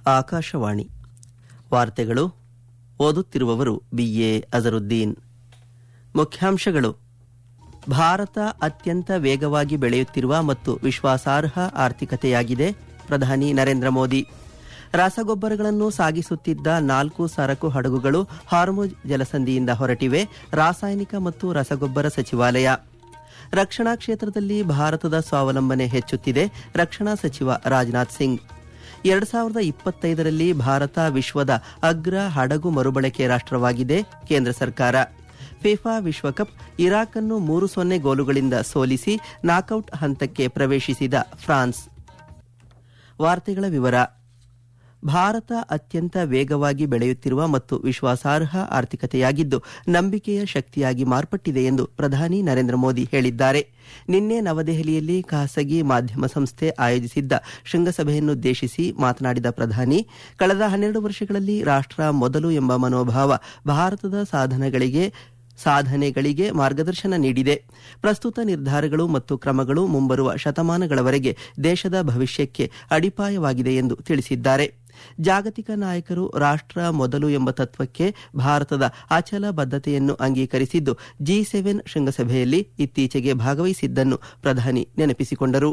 ಆಕಾಶವಾಣಿ ವಾರ್ತೆಗಳು ಓದುತ್ತಿರುವವರು ಬಿಎ ಅಜರುದ್ದೀನ್ ಮುಖ್ಯಾಂಶಗಳು ಭಾರತ ಅತ್ಯಂತ ವೇಗವಾಗಿ ಬೆಳೆಯುತ್ತಿರುವ ಮತ್ತು ವಿಶ್ವಾಸಾರ್ಹ ಆರ್ಥಿಕತೆಯಾಗಿದೆ ಪ್ರಧಾನಿ ನರೇಂದ್ರ ಮೋದಿ ರಸಗೊಬ್ಬರಗಳನ್ನು ಸಾಗಿಸುತ್ತಿದ್ದ ನಾಲ್ಕು ಸರಕು ಹಡಗುಗಳು ಹಾರ್ಮುಜ್ ಜಲಸಂಧಿಯಿಂದ ಹೊರಟಿವೆ ರಾಸಾಯನಿಕ ಮತ್ತು ರಸಗೊಬ್ಬರ ಸಚಿವಾಲಯ ರಕ್ಷಣಾ ಕ್ಷೇತ್ರದಲ್ಲಿ ಭಾರತದ ಸ್ವಾವಲಂಬನೆ ಹೆಚ್ಚುತ್ತಿದೆ ರಕ್ಷಣಾ ಸಚಿವ ರಾಜನಾಥ್ ಸಿಂಗ್ ಎರಡ್ ಸಾವಿರದ ಇಪ್ಪತ್ತೈದರಲ್ಲಿ ಭಾರತ ವಿಶ್ವದ ಅಗ್ರ ಹಡಗು ಮರುಬಳಕೆ ರಾಷ್ಟವಾಗಿದೆ ಕೇಂದ್ರ ಸರ್ಕಾರ ಫಿಫಾ ವಿಶ್ವಕಪ್ ಇರಾಕ್ ಅನ್ನು ಮೂರು ಸೊನ್ನೆ ಗೋಲುಗಳಿಂದ ಸೋಲಿಸಿ ನಾಕೌಟ್ ಹಂತಕ್ಕೆ ಪ್ರವೇಶಿಸಿದ ಫ್ರಾನ್ಸ್ ವಾರ್ತೆಗಳ ವಿವರ ಭಾರತ ಅತ್ಯಂತ ವೇಗವಾಗಿ ಬೆಳೆಯುತ್ತಿರುವ ಮತ್ತು ವಿಶ್ವಾಸಾರ್ಹ ಆರ್ಥಿಕತೆಯಾಗಿದ್ದು ನಂಬಿಕೆಯ ಶಕ್ತಿಯಾಗಿ ಮಾರ್ಪಟ್ಟಿದೆ ಎಂದು ಪ್ರಧಾನಿ ನರೇಂದ್ರ ಮೋದಿ ಹೇಳಿದ್ದಾರೆ ನಿನ್ನೆ ನವದೆಹಲಿಯಲ್ಲಿ ಖಾಸಗಿ ಮಾಧ್ಯಮ ಸಂಸ್ಥೆ ಆಯೋಜಿಸಿದ್ದ ಶೃಂಗಸಭೆಯನ್ನುದ್ದೇಶಿಸಿ ಮಾತನಾಡಿದ ಪ್ರಧಾನಿ ಕಳೆದ ಹನ್ನೆರಡು ವರ್ಷಗಳಲ್ಲಿ ರಾಷ್ಟ ಮೊದಲು ಎಂಬ ಮನೋಭಾವ ಭಾರತದ ಸಾಧನೆಗಳಿಗೆ ಸಾಧನೆಗಳಿಗೆ ಮಾರ್ಗದರ್ಶನ ನೀಡಿದೆ ಪ್ರಸ್ತುತ ನಿರ್ಧಾರಗಳು ಮತ್ತು ಕ್ರಮಗಳು ಮುಂಬರುವ ಶತಮಾನಗಳವರೆಗೆ ದೇಶದ ಭವಿಷ್ಯಕ್ಕೆ ಅಡಿಪಾಯವಾಗಿದೆ ಎಂದು ತಿಳಿಸಿದ್ದಾರೆ ಜಾಗತಿಕ ನಾಯಕರು ರಾಷ್ಟ ಮೊದಲು ಎಂಬ ತತ್ವಕ್ಕೆ ಭಾರತದ ಅಚಲ ಬದ್ಧತೆಯನ್ನು ಅಂಗೀಕರಿಸಿದ್ದು ಜಿ ಸೆವೆನ್ ಶೃಂಗಸಭೆಯಲ್ಲಿ ಇತ್ತೀಚೆಗೆ ಭಾಗವಹಿಸಿದ್ದನ್ನು ಪ್ರಧಾನಿ ನೆನಪಿಸಿಕೊಂಡರು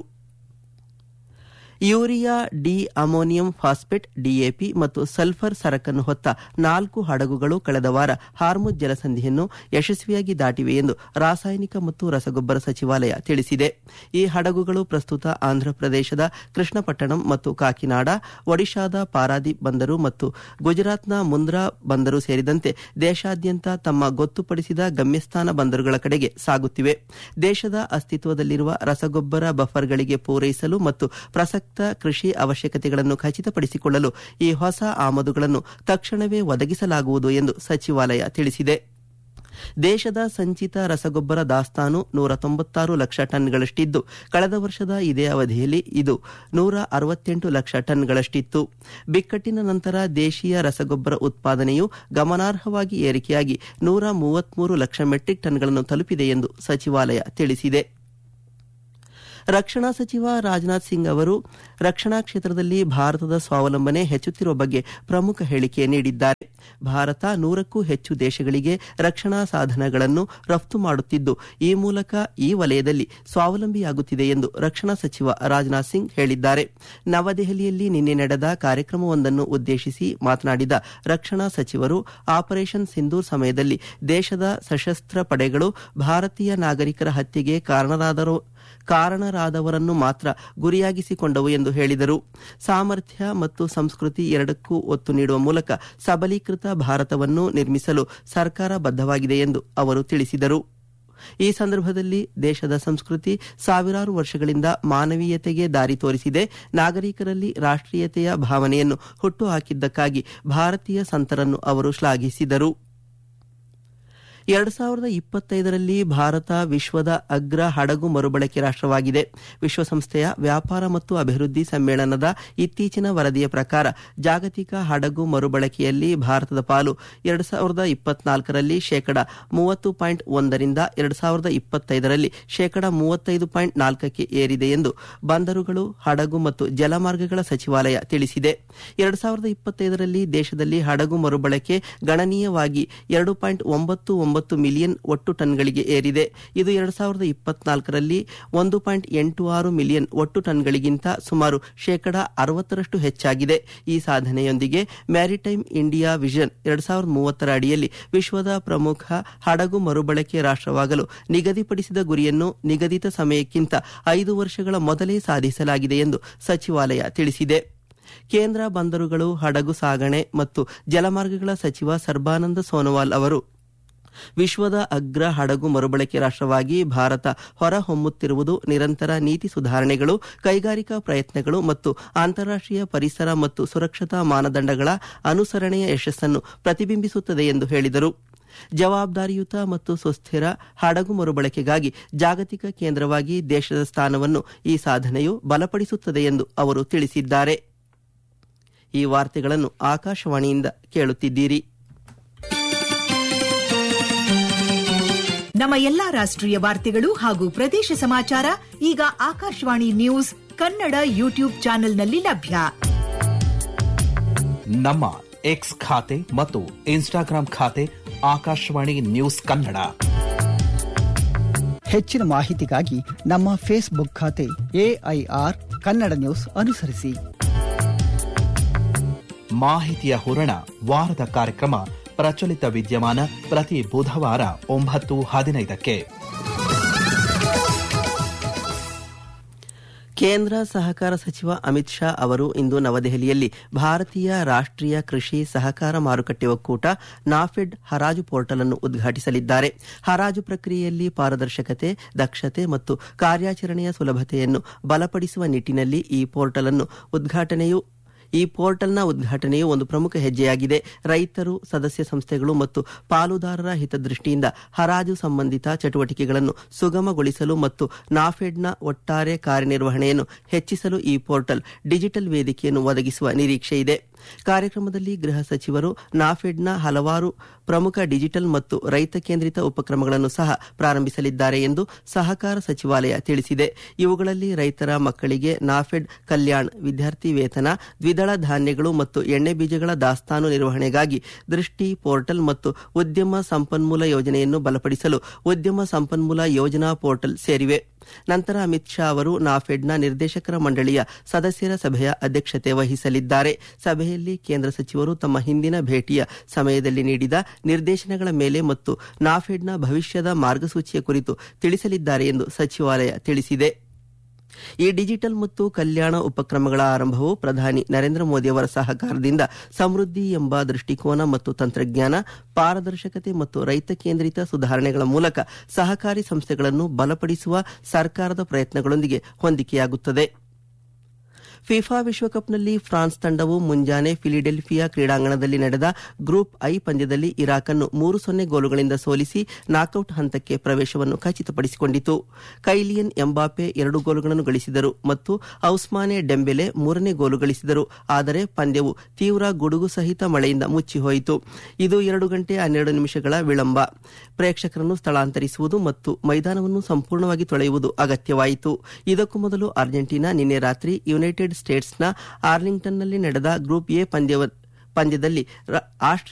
urea di ammonium phosphate DAP ಮತ್ತು ಸಲ್ಫರ್ ಸರಕನ್ನು ಹೊತ್ತ ನಾಲ್ಕು ಹಡಗುಗಳು ಕಳೆದ ವಾರ ಹಾರ್ಮುಜ್ ಜಲಸಂಧಿಯನ್ನು ಯಶಸ್ವಿಯಾಗಿ ದಾಟಿವೆ ಎಂದು ರಾಸಾಯನಿಕ ಮತ್ತು ರಸಗೊಬ್ಬರ ಸಚಿವಾಲಯ ತಿಳಿಸಿದೆ ಈ ಹಡಗುಗಳು ಪ್ರಸ್ತುತ ಆಂಧ್ರಪ್ರದೇಶದ ಕೃಷ್ಣಪಟ್ಟಣಂ ಮತ್ತು ಕಾಕಿನಾಡ ಒಡಿಶಾದ ಪಾರಾದೀಪ್ ಬಂದರು ಮತ್ತು ಗುಜರಾತ್ನ ಮುಂದ್ರಾ ಬಂದರು ಸೇರಿದಂತೆ ದೇಶಾದ್ಯಂತ ತಮ್ಮ ಗೊತ್ತುಪಡಿಸಿದ ಗಮ್ಯಸ್ಥಾನ ಬಂದರುಗಳ ಕಡೆಗೆ ಸಾಗುತ್ತಿವೆ ದೇಶದ ಅಸ್ತಿತ್ವದಲ್ಲಿರುವ ರಸಗೊಬ್ಬರ ಬಫರ್ಗಳಿಗೆ ಪೂರೈಸಲು ಮತ್ತು ಪ್ರಸಕ್ತ ಕೃಷಿ ಅವಶ್ಯಕತೆಗಳನ್ನು ಖಚಿತಪಡಿಸಿಕೊಳ್ಳಲು ಈ ಹೊಸ ಆಮದುಗಳನ್ನು ತಕ್ಷಣವೇ ಒದಗಿಸಲಾಗುವುದು ಎಂದು ಸಚಿವಾಲಯ ತಿಳಿಸಿದೆ ದೇಶದ ಸಂಚಿತ ರಸಗೊಬ್ಬರ ದಾಸ್ತಾನು ನೂರ ತೊಂಬತ್ತಾರು ಲಕ್ಷ ಟನ್ಗಳಷ್ಟಿದ್ದು ಕಳೆದ ವರ್ಷದ ಇದೇ ಅವಧಿಯಲ್ಲಿ ಇದು ನೂರ ಅರವತ್ತೆಂಟು ಲಕ್ಷ ಟನ್ಗಳಷ್ಟಿತ್ತು ಬಿಕ್ಕಟ್ಟಿನ ನಂತರ ದೇಶೀಯ ರಸಗೊಬ್ಬರ ಉತ್ಪಾದನೆಯು ಗಮನಾರ್ಹವಾಗಿ ಏರಿಕೆಯಾಗಿ ನೂರ ಮೂವತ್ಮೂರು ಲಕ್ಷ ಮೆಟ್ರಿಕ್ ಟನ್ಗಳನ್ನು ತಲುಪಿದೆ ಎಂದು ಸಚಿವಾಲಯ ತಿಳಿಸಿದೆ ರಕ್ಷಣಾ ಸಚಿವ ರಾಜನಾಥ್ ಸಿಂಗ್ ಅವರು ರಕ್ಷಣಾ ಕ್ಷೇತ್ರದಲ್ಲಿ ಭಾರತದ ಸ್ವಾವಲಂಬನೆ ಹೆಚ್ಚುತ್ತಿರುವ ಬಗ್ಗೆ ಪ್ರಮುಖ ಹೇಳಿಕೆ ನೀಡಿದ್ದಾರೆ ಭಾರತ ನೂರಕ್ಕೂ ಹೆಚ್ಚು ದೇಶಗಳಿಗೆ ರಕ್ಷಣಾ ಸಾಧನಗಳನ್ನು ರಫ್ತು ಮಾಡುತ್ತಿದ್ದು ಈ ಮೂಲಕ ಈ ವಲಯದಲ್ಲಿ ಸ್ವಾವಲಂಬಿಯಾಗುತ್ತಿದೆ ಎಂದು ರಕ್ಷಣಾ ಸಚಿವ ರಾಜನಾಥ್ ಸಿಂಗ್ ಹೇಳಿದ್ದಾರೆ ನವದೆಹಲಿಯಲ್ಲಿ ನಿನ್ನೆ ನಡೆದ ಕಾರ್ಯಕ್ರಮವೊಂದನ್ನು ಉದ್ದೇಶಿಸಿ ಮಾತನಾಡಿದ ರಕ್ಷಣಾ ಸಚಿವರು ಆಪರೇಷನ್ ಸಿಂಧೂರ್ ಸಮಯದಲ್ಲಿ ದೇಶದ ಸಶಸ್ತ್ರ ಪಡೆಗಳು ಭಾರತೀಯ ನಾಗರಿಕರ ಹತ್ಯೆಗೆ ಕಾರಣರಾದರು ಕಾರಣರಾದವರನ್ನು ಮಾತ್ರ ಗುರಿಯಾಗಿಸಿಕೊಂಡವು ಎಂದು ಹೇಳಿದರು ಸಾಮರ್ಥ್ಯ ಮತ್ತು ಸಂಸ್ಕೃತಿ ಎರಡಕ್ಕೂ ಒತ್ತು ನೀಡುವ ಮೂಲಕ ಸಬಲೀಕೃತ ಭಾರತವನ್ನು ನಿರ್ಮಿಸಲು ಸರ್ಕಾರ ಬದ್ಧವಾಗಿದೆ ಎಂದು ಅವರು ತಿಳಿಸಿದರು ಈ ಸಂದರ್ಭದಲ್ಲಿ ದೇಶದ ಸಂಸ್ಕೃತಿ ಸಾವಿರಾರು ವರ್ಷಗಳಿಂದ ಮಾನವೀಯತೆಗೆ ದಾರಿ ತೋರಿಸಿದೆ ನಾಗರಿಕರಲ್ಲಿ ರಾಷ್ಟೀಯತೆಯ ಭಾವನೆಯನ್ನು ಹುಟ್ಟುಹಾಕಿದ್ದಕ್ಕಾಗಿ ಭಾರತೀಯ ಸಂತರನ್ನು ಅವರು ಶ್ಲಾಘಿಸಿದರು ಎರಡ್ ಸಾವಿರದ ಇಪ್ಪತ್ತೈದರಲ್ಲಿ ಭಾರತ ವಿಶ್ವದ ಅಗ್ರ ಹಡಗು ಮರುಬಳಕೆ ರಾಷ್ಟವಾಗಿದೆ ವಿಶ್ವಸಂಸ್ಥೆಯ ವ್ಯಾಪಾರ ಮತ್ತು ಅಭಿವೃದ್ಧಿ ಸಮ್ಮೇಳನದ ಇತ್ತೀಚಿನ ವರದಿಯ ಪ್ರಕಾರ ಜಾಗತಿಕ ಹಡಗು ಮರುಬಳಕೆಯಲ್ಲಿ ಭಾರತದ ಪಾಲು ಎರಡ್ ಸಾವಿರದ ಇಪ್ಪತ್ನಾಲ್ಕರಲ್ಲಿ ಶೇಕಡ ಮೂವತ್ತು ಪಾಯಿಂಟ್ ಒಂದರಿಂದ ಎರಡ್ ಸಾವಿರದ ಇಪ್ಪತ್ತೈದರಲ್ಲಿ ಶೇಕಡ ಮೂವತ್ತೈದು ಪಾಯಿಂಟ್ ನಾಲ್ಕಕ್ಕೆ ಏರಿದೆ ಎಂದು ಬಂದರುಗಳು ಹಡಗು ಮತ್ತು ಜಲಮಾರ್ಗಗಳ ಸಚಿವಾಲಯ ತಿಳಿಸಿದೆ ಎರಡ್ ಸಾವಿರದ ಇಪ್ಪತ್ತೈದರಲ್ಲಿ ದೇಶದಲ್ಲಿ ಹಡಗು ಮರುಬಳಕೆ ಗಣನೀಯವಾಗಿ ಎರಡು ಪಾಯಿಂಟ್ ಒಂಬತ್ತು ಒಂಬತ್ತು ಮಿಲಿಯನ್ ಒಟ್ಟು ಟನ್ಗಳಿಗೆ ಏರಿದೆ ಇದು ಎರಡ್ ಸಾವಿರದ ಇಪ್ಪತ್ನಾಲ್ಕರಲ್ಲಿ ಒಂದು ಪಾಯಿಂಟ್ ಎಂಟು ಆರು ಮಿಲಿಯನ್ ಒಟ್ಟು ಟನ್ಗಳಿಗಿಂತ ಸುಮಾರು ಶೇಕಡ ಅರವತ್ತರಷ್ಟು ಹೆಚ್ಚಾಗಿದೆ ಈ ಸಾಧನೆಯೊಂದಿಗೆ ಮ್ಯಾರಿಟೈಮ್ ಇಂಡಿಯಾ ವಿಷನ್ ಎರಡ್ ಸಾವಿರದ ಮೂವತ್ತರ ಅಡಿಯಲ್ಲಿ ವಿಶ್ವದ ಪ್ರಮುಖ ಹಡಗು ಮರುಬಳಕೆ ರಾಷ್ಟವಾಗಲು ನಿಗದಿಪಡಿಸಿದ ಗುರಿಯನ್ನು ನಿಗದಿತ ಸಮಯಕ್ಕಿಂತ ಐದು ವರ್ಷಗಳ ಮೊದಲೇ ಸಾಧಿಸಲಾಗಿದೆ ಎಂದು ಸಚಿವಾಲಯ ತಿಳಿಸಿದೆ ಕೇಂದ್ರ ಬಂದರುಗಳು ಹಡಗು ಸಾಗಣೆ ಮತ್ತು ಜಲಮಾರ್ಗಗಳ ಸಚಿವ ಸರ್ಬಾನಂದ ಸೋನೋವಾಲ್ ಅವರು ವಿಶ್ವದ ಅಗ್ರ ಹಡಗು ಮರುಬಳಕೆ ರಾಷ್ಟವಾಗಿ ಭಾರತ ಹೊರಹೊಮ್ಮುತ್ತಿರುವುದು ನಿರಂತರ ನೀತಿ ಸುಧಾರಣೆಗಳು ಕೈಗಾರಿಕಾ ಪ್ರಯತ್ನಗಳು ಮತ್ತು ಅಂತಾರಾಷ್ಟೀಯ ಪರಿಸರ ಮತ್ತು ಸುರಕ್ಷತಾ ಮಾನದಂಡಗಳ ಅನುಸರಣೆಯ ಯಶಸ್ಸನ್ನು ಪ್ರತಿಬಿಂಬಿಸುತ್ತದೆ ಎಂದು ಹೇಳಿದರು ಜವಾಬ್ದಾರಿಯುತ ಮತ್ತು ಸುಸ್ಥಿರ ಹಡಗು ಮರುಬಳಕೆಗಾಗಿ ಜಾಗತಿಕ ಕೇಂದ್ರವಾಗಿ ದೇಶದ ಸ್ಥಾನವನ್ನು ಈ ಸಾಧನೆಯು ಬಲಪಡಿಸುತ್ತದೆ ಎಂದು ಅವರು ತಿಳಿಸಿದ್ದಾರೆ ಈ ವಾರ್ತೆಗಳನ್ನು ಆಕಾಶವಾಣಿಯಿಂದ ಕೇಳುತ್ತಿದ್ದೀರಿ ನಮ್ಮ ಎಲ್ಲಾ ರಾಷ್ಟ್ರೀಯ ವಾರ್ತೆಗಳು ಹಾಗೂ ಪ್ರದೇಶ ಸಮಾಚಾರ ಈಗ ಆಕಾಶವಾಣಿ ನ್ಯೂಸ್ ಕನ್ನಡ ಯೂಟ್ಯೂಬ್ ಚಾನೆಲ್ನಲ್ಲಿ ಲಭ್ಯ ನಮ್ಮ ಎಕ್ಸ್ ಖಾತೆ ಮತ್ತು ಇನ್ಸ್ಟಾಗ್ರಾಂ ಖಾತೆ ಆಕಾಶವಾಣಿ ನ್ಯೂಸ್ ಕನ್ನಡ ಹೆಚ್ಚಿನ ಮಾಹಿತಿಗಾಗಿ ನಮ್ಮ ಫೇಸ್ಬುಕ್ ಖಾತೆ ಎಐಆರ್ ಕನ್ನಡ ನ್ಯೂಸ್ ಅನುಸರಿಸಿ ಮಾಹಿತಿಯ ಹೂರಣ ವಾರದ ಕಾರ್ಯಕ್ರಮ ಪ್ರಚಲಿತ ವಿದ್ಯಮಾನ ಪ್ರತಿ ಬುಧವಾರ ಒಂಬತ್ತು ಹದಿನೈದಕ್ಕೆ ಕೇಂದ್ರ ಸಹಕಾರ ಸಚಿವ ಅಮಿತ್ ಶಾ ಅವರು ಇಂದು ನವದೆಹಲಿಯಲ್ಲಿ ಭಾರತೀಯ ರಾಷ್ಟ್ರೀಯ ಕೃಷಿ ಸಹಕಾರ ಮಾರುಕಟ್ಟೆ ಒಕ್ಕೂಟ ನಾಫೆಡ್ ಹರಾಜು ಪೋರ್ಟಲ್ ಅನ್ನು ಉದ್ಘಾಟಿಸಲಿದ್ದಾರೆ ಹರಾಜು ಪ್ರಕ್ರಿಯೆಯಲ್ಲಿ ಪಾರದರ್ಶಕತೆ ದಕ್ಷತೆ ಮತ್ತು ಕಾರ್ಯಾಚರಣೆಯ ಸುಲಭತೆಯನ್ನು ಬಲಪಡಿಸುವ ನಿಟ್ಟಿನಲ್ಲಿ ಈ ಪೋರ್ಟಲ್ ಅನ್ನು ಉದ್ಘಾಟನೆಯು ಈ ಪೋರ್ಟಲ್ನ ಉದ್ಘಾಟನೆಯು ಒಂದು ಪ್ರಮುಖ ಹೆಜ್ಜೆಯಾಗಿದೆ ರೈತರು ಸದಸ್ಯ ಸಂಸ್ಥೆಗಳು ಮತ್ತು ಪಾಲುದಾರರ ಹಿತದೃಷ್ಟಿಯಿಂದ ಹರಾಜು ಸಂಬಂಧಿತ ಚಟುವಟಿಕೆಗಳನ್ನು ಸುಗಮಗೊಳಿಸಲು ಮತ್ತು ನಾಫೆಡ್ನ ಒಟ್ಟಾರೆ ಕಾರ್ಯನಿರ್ವಹಣೆಯನ್ನು ಹೆಚ್ಚಿಸಲು ಈ ಪೋರ್ಟಲ್ ಡಿಜಿಟಲ್ ವೇದಿಕೆಯನ್ನು ಒದಗಿಸುವ ನಿರೀಕ್ಷೆ ಇದೆ ಕಾರ್ಯಕ್ರಮದಲ್ಲಿ ಗೃಹ ಸಚಿವರು ನಾಫೆಡ್ನ ಹಲವಾರು ಪ್ರಮುಖ ಡಿಜಿಟಲ್ ಮತ್ತು ರೈತ ಕೇಂದ್ರಿತ ಉಪಕ್ರಮಗಳನ್ನು ಸಹ ಪ್ರಾರಂಭಿಸಲಿದ್ದಾರೆ ಎಂದು ಸಹಕಾರ ಸಚಿವಾಲಯ ತಿಳಿಸಿದೆ ಇವುಗಳಲ್ಲಿ ರೈತರ ಮಕ್ಕಳಿಗೆ ನಾಫೆಡ್ ಕಲ್ಯಾಣ್ ವಿದ್ಯಾರ್ಥಿ ವೇತನ ದ್ವಿದಳ ಧಾನ್ಯಗಳು ಮತ್ತು ಎಣ್ಣೆ ಬೀಜಗಳ ದಾಸ್ತಾನು ನಿರ್ವಹಣೆಗಾಗಿ ದೃಷ್ಟಿ ಪೋರ್ಟಲ್ ಮತ್ತು ಉದ್ಯಮ ಸಂಪನ್ಮೂಲ ಯೋಜನೆಯನ್ನು ಬಲಪಡಿಸಲು ಉದ್ಯಮ ಸಂಪನ್ಮೂಲ ಯೋಜನಾ ಪೋರ್ಟಲ್ ಸೇರಿವೆ ನಂತರ ಅಮಿತ್ ಶಾ ಅವರು ನಾಫೆಡ್ನ ನಿರ್ದೇಶಕರ ಮಂಡಳಿಯ ಸದಸ್ಯರ ಸಭೆಯ ಅಧ್ಯಕ್ಷತೆ ವಹಿಸಲಿದ್ದಾರೆ ಸಭೆಯಲ್ಲಿ ಕೇಂದ್ರ ಸಚಿವರು ತಮ್ಮ ಹಿಂದಿನ ಭೇಟಿಯ ಸಮಯದಲ್ಲಿ ನೀಡಿದ ನಿರ್ದೇಶನಗಳ ಮೇಲೆ ಮತ್ತು ನಾಫೆಡ್ನ ಭವಿಷ್ಯದ ಮಾರ್ಗಸೂಚಿಯ ಕುರಿತು ತಿಳಿಸಲಿದ್ದಾರೆ ಎಂದು ಸಚಿವಾಲಯ ತಿಳಿಸಿದೆ ಈ ಡಿಜಿಟಲ್ ಮತ್ತು ಕಲ್ಯಾಣ ಉಪಕ್ರಮಗಳ ಆರಂಭವು ಪ್ರಧಾನಿ ನರೇಂದ್ರ ಮೋದಿ ಅವರ ಸಹಕಾರದಿಂದ ಸಮೃದ್ಧಿ ಎಂಬ ದೃಷ್ಟಿಕೋನ ಮತ್ತು ತಂತ್ರಜ್ಞಾನ ಪಾರದರ್ಶಕತೆ ಮತ್ತು ರೈತ ಕೇಂದ್ರಿತ ಸುಧಾರಣೆಗಳ ಮೂಲಕ ಸಹಕಾರಿ ಸಂಸ್ಥೆಗಳನ್ನು ಬಲಪಡಿಸುವ ಸರ್ಕಾರದ ಪ್ರಯತ್ನಗಳೊಂದಿಗೆ ಹೊಂದಿಕೆಯಾಗುತ್ತದೆ ಫಿಫಾ ವಿಶ್ವಕಪ್ನಲ್ಲಿ ಫ್ರಾನ್ಸ್ ತಂಡವು ಮುಂಜಾನೆ ಫಿಲಿಡೆಲ್ಫಿಯಾ ಕ್ರೀಡಾಂಗಣದಲ್ಲಿ ನಡೆದ ಗ್ರೂಪ್ ಐ ಪಂದ್ಯದಲ್ಲಿ ಇರಾಕ್ ಅನ್ನು ಮೂರು ಸೊನ್ನೆ ಗೋಲುಗಳಿಂದ ಸೋಲಿಸಿ ನಾಕೌಟ್ ಹಂತಕ್ಕೆ ಪ್ರವೇಶವನ್ನು ಖಚಿತಪಡಿಸಿಕೊಂಡಿತು ಕೈಲಿಯನ್ ಎಂಬಾಪೆ ಎರಡು ಗೋಲುಗಳನ್ನು ಗಳಿಸಿದರು ಮತ್ತು ಔಸ್ಮಾನೆ ಡೆಂಬೆಲೆ ಮೂರನೇ ಗೋಲು ಗಳಿಸಿದರು ಆದರೆ ಪಂದ್ಯವು ತೀವ್ರ ಗುಡುಗು ಸಹಿತ ಮಳೆಯಿಂದ ಮುಚ್ಚಿಹೋಯಿತು ಇದು ಎರಡು ಗಂಟೆ ಹನ್ನೆರಡು ನಿಮಿಷಗಳ ವಿಳಂಬ ಪ್ರೇಕ್ಷಕರನ್ನು ಸ್ಥಳಾಂತರಿಸುವುದು ಮತ್ತು ಮೈದಾನವನ್ನು ಸಂಪೂರ್ಣವಾಗಿ ತೊಳೆಯುವುದು ಅಗತ್ಯವಾಯಿತು ಇದಕ್ಕೂ ಮೊದಲು ಅರ್ಜೆಂಟೀನಾ ನಿನ್ನೆ ರಾತ್ರಿ ಯುನೈಟೆಡ್ ಸ್ಟೇಟ್ಸ್ನ ಆರ್ಲಿಂಗ್ಟನ್ನಲ್ಲಿ ನಡೆದ ಗ್ರೂಪ್ ಎ ಪಂದ್ಯದಲ್ಲಿ ಆಸ್ಟ್ರೇಲಿಯಾ